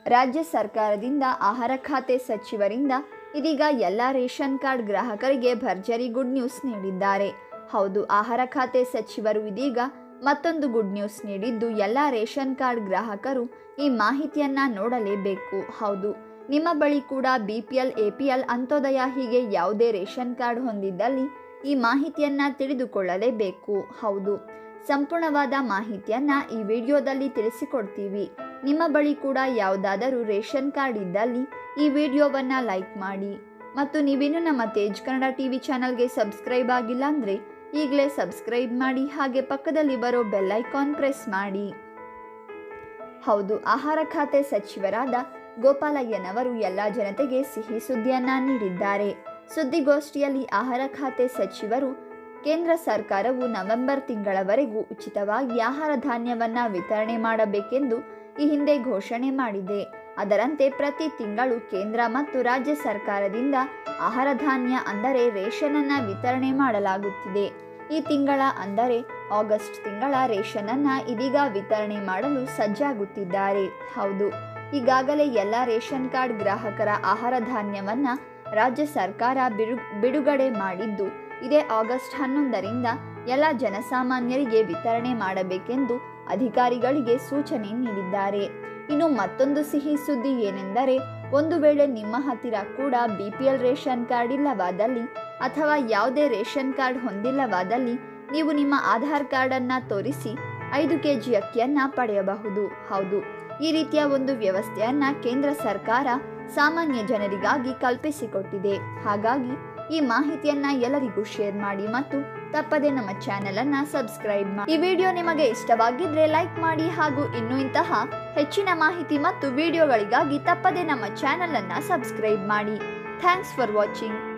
ರಾಜ್ಯ ಸರ್ಕಾರದಿಂದ ಆಹಾರ ಖಾತೆ ಸಚಿವರಿಂದ ಇದೀಗ ಎಲ್ಲ ರೇಷನ್ ಕಾರ್ಡ್ ಗ್ರಾಹಕರಿಗೆ ಭರ್ಜರಿ ಗುಡ್ ನ್ಯೂಸ್ ನೀಡಿದ್ದಾರೆ ಹೌದು ಆಹಾರ ಖಾತೆ ಸಚಿವರು ಇದೀಗ ಮತ್ತೊಂದು ಗುಡ್ ನ್ಯೂಸ್ ನೀಡಿದ್ದು ಎಲ್ಲ ರೇಷನ್ ಕಾರ್ಡ್ ಗ್ರಾಹಕರು ಈ ಮಾಹಿತಿಯನ್ನ ನೋಡಲೇಬೇಕು ಹೌದು ನಿಮ್ಮ ಬಳಿ ಕೂಡ B P L A P L Antyodaya ಹೀಗೆ ಯಾವುದೇ ರೇಷನ್ ಕಾರ್ಡ್ ಹೊಂದಿದ್ದಲ್ಲಿ ಈ ಮಾಹಿತಿಯನ್ನ ತಿಳಿದುಕೊಳ್ಳಲೇಬೇಕು ಹೌದು ಸಂಪೂರ್ಣವಾದ ಮಾಹಿತಿಯನ್ನ ಈ ವಿಡಿಯೋದಲ್ಲಿ ತಿಳಿಸಿಕೊಡ್ತೀವಿ ನಿಮ್ಮ ಬಳಿ ಕೂಡ ಯಾವುದಾದರೂ ರೇಷನ್ ಕಾರ್ಡ್ ಇದ್ದಲ್ಲಿ ಈ ವಿಡಿಯೋವನ್ನು ಲೈಕ್ ಮಾಡಿ ಮತ್ತು ನೀವಿನ್ನು ನಮ್ಮ ತೇಜ್ ಕನ್ನಡ ಟಿ ವಿ ಚಾನಲ್ಗೆ ಸಬ್ಸ್ಕ್ರೈಬ್ ಆಗಿಲ್ಲ ಅಂದರೆ ಈಗಲೇ ಸಬ್ಸ್ಕ್ರೈಬ್ ಮಾಡಿ ಹಾಗೆ ಪಕ್ಕದಲ್ಲಿ ಬರೋ ಬೆಲ್ ಐಕಾನ್ ಪ್ರೆಸ್ ಮಾಡಿ ಹೌದು ಆಹಾರ ಖಾತೆ ಸಚಿವರಾದ ಗೋಪಾಲಯ್ಯನವರು ಎಲ್ಲ ಜನತೆಗೆ ಸಿಹಿ ಸುದ್ದಿಯನ್ನ ನೀಡಿದ್ದಾರೆ ಸುದ್ದಿಗೋಷ್ಠಿಯಲ್ಲಿ ಆಹಾರ ಖಾತೆ ಸಚಿವರು ಕೇಂದ್ರ ಸರ್ಕಾರವು ನವೆಂಬರ್ ತಿಂಗಳವರೆಗೂ ಉಚಿತವಾಗಿ ಆಹಾರ ಧಾನ್ಯವನ್ನ ವಿತರಣೆ ಮಾಡಬೇಕೆಂದು ಈ ಹಿಂದೆ ಘೋಷಣೆ ಮಾಡಿದೆ ಅದರಂತೆ ಪ್ರತಿ ತಿಂಗಳು ಕೇಂದ್ರ ಮತ್ತು ರಾಜ್ಯ ಸರ್ಕಾರದಿಂದ ಆಹಾರ ಧಾನ್ಯ ಅಂದರೆ ರೇಷನ್ ಅನ್ನ ವಿತರಣೆ ಮಾಡಲಾಗುತ್ತಿದೆ ಈ ತಿಂಗಳ ಅಂದರೆ ಆಗಸ್ಟ್ ತಿಂಗಳ ರೇಷನ್ ಅನ್ನ ಇದೀಗ ವಿತರಣೆ ಮಾಡಲು ಸಜ್ಜಾಗುತ್ತಿದ್ದಾರೆ ಹೌದು ಈಗಾಗಲೇ ಎಲ್ಲ ರೇಷನ್ ಕಾರ್ಡ್ ಗ್ರಾಹಕರ ಆಹಾರ ಧಾನ್ಯವನ್ನ ರಾಜ್ಯ ಸರ್ಕಾರ ಬಿಡು ಬಿಡುಗಡೆ ಮಾಡಿದ್ದು ಇದೇ ಆಗಸ್ಟ್ ಹನ್ನೊಂದರಿಂದ ಎಲ್ಲ ಜನಸಾಮಾನ್ಯರಿಗೆ ವಿತರಣೆ ಮಾಡಬೇಕೆಂದು ಅಧಿಕಾರಿಗಳಿಗೆ ಸೂಚನೆ ನೀಡಿದ್ದಾರೆ ಇನ್ನು ಮತ್ತೊಂದು ಸಿಹಿ ಸುದ್ದಿ ಏನೆಂದರೆ ಒಂದು ವೇಳೆ ನಿಮ್ಮ ಹತ್ತಿರ ಕೂಡ B P L ration card ಇಲ್ಲವಾದಲ್ಲಿ ಅಥವಾ ಯಾವುದೇ ರೇಷನ್ ಕಾರ್ಡ್ ಹೊಂದಿಲ್ಲವಾದಲ್ಲಿ ನೀವು ನಿಮ್ಮ ಆಧಾರ್ ಕಾರ್ಡನ್ನು ತೋರಿಸಿ ಐದು ಕೆ ಜಿ ಅಕ್ಕಿಯನ್ನ ಪಡೆಯಬಹುದು ಹೌದು ಈ ರೀತಿಯ ಒಂದು ವ್ಯವಸ್ಥೆಯನ್ನ ಕೇಂದ್ರ ಸರ್ಕಾರ ಸಾಮಾನ್ಯ ಜನರಿಗಾಗಿ ಕಲ್ಪಿಸಿಕೊಟ್ಟಿದೆ ಹಾಗಾಗಿ ಈ ಮಾಹಿತಿಯನ್ನ ಎಲ್ಲರಿಗೂ ಶೇರ್ ಮಾಡಿ ಮತ್ತು ತಪ್ಪದೆ ನಮ್ಮ ಚಾನೆಲ್ ಅನ್ನ ಸಬ್ಸ್ಕ್ರೈಬ್ ಮಾಡಿ ಈ ವಿಡಿಯೋ ನಿಮಗೆ ಇಷ್ಟವಾಗಿದ್ರೆ ಲೈಕ್ ಮಾಡಿ ಹಾಗೂ ಇನ್ನೂ ಇಂತಹ ಹೆಚ್ಚಿನ ಮಾಹಿತಿ ಮತ್ತು ವಿಡಿಯೋಗಳಿಗಾಗಿ ತಪ್ಪದೆ ನಮ್ಮ ಚಾನೆಲ್ ಅನ್ನ ಸಬ್ಸ್ಕ್ರೈಬ್ ಮಾಡಿ ಥ್ಯಾಂಕ್ಸ್ ಫಾರ್ ವಾಚಿಂಗ್